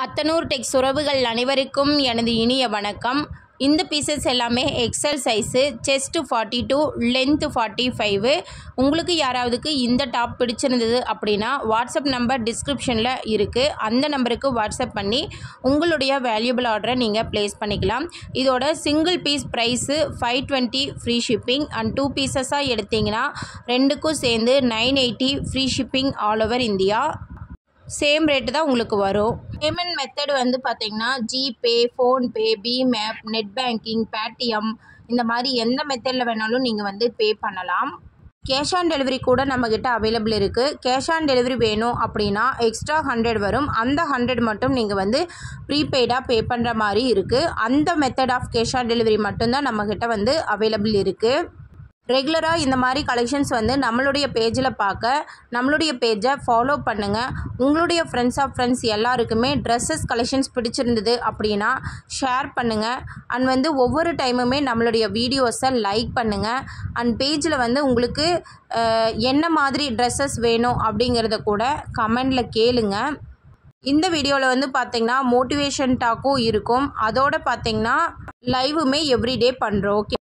அத்தனூர் டெக்ஸ் உறவுகள் அனைவருக்கும் எனது இனிய வணக்கம் இந்த பீசஸ் எல்லாமே XL size chest forty two length forty five உங்களுக்கு யாராவதுக்கு இந்த டாப் பிடிச்சிருந்தது அப்படின்னா வாட்ஸ்அப் நம்பர் டிஸ்கிரிப்ஷனில் இருக்குது அந்த நம்பருக்கு வாட்ஸ்அப் பண்ணி உங்களுடைய வேல்யூபிள் ஆர்டரை நீங்கள் ப்ளேஸ் பண்ணிக்கலாம் இதோட single piece price five twenty free shipping and two பீசஸாக எடுத்திங்கன்னா ரெண்டுக்கும் சேர்ந்து nine eighty free shipping all over India same rate தான் உங்களுக்கு வரும் பேமெண்ட் மெத்தட் வந்து பார்த்தீங்கன்னா GPay PhonePe BHIM app net banking Paytm இந்த மாதிரி எந்த மெத்தடில் வேணாலும் நீங்கள் வந்து பே பண்ணலாம் கேஷ் ஆன் டெலிவரி கூட நம்மக்கிட்ட அவைலபிள் இருக்குது கேஷ் ஆன் டெலிவரி வேணும் அப்படின்னா எக்ஸ்ட்ரா ஹண்ட்ரட் வரும் அந்த ஹண்ட்ரட் மட்டும் நீங்கள் வந்து ப்ரீபெய்டாக பே பண்ணுற மாதிரி இருக்குது அந்த method of cash on delivery மட்டும்தான் நம்மக்கிட்ட வந்து அவைலபிள் இருக்குது ரெகுலராக இந்த மாதிரி கலெக்ஷன்ஸ் வந்து நம்மளுடைய பேஜில் பார்க்க நம்மளுடைய பேஜை ஃபாலோ பண்ணுங்கள் உங்களுடைய ஃப்ரெண்ட்ஸ் ஆஃப் ஃப்ரெண்ட்ஸ் எல்லாருக்குமே ட்ரெஸ்ஸஸ் கலெக்ஷன்ஸ் பிடிச்சிருந்தது அப்படின்னா ஷேர் பண்ணுங்கள் அண்ட் வந்து ஒவ்வொரு டைமுமே நம்மளுடைய வீடியோஸை லைக் பண்ணுங்கள் அண்ட் பேஜில் வந்து உங்களுக்கு அஹ், என்ன மாதிரி ட்ரெஸ்ஸஸ் வேணும் அப்படிங்கிறத கூட கமெண்டில் கேளுங்க இந்த வீடியோவில் வந்து பார்த்தீங்கன்னா மோட்டிவேஷன் டாக்கும் இருக்கும் அதோட பார்த்தீங்கன்னா லைவுமே எவ்ரிடே பண்ணுறோம் ஓகே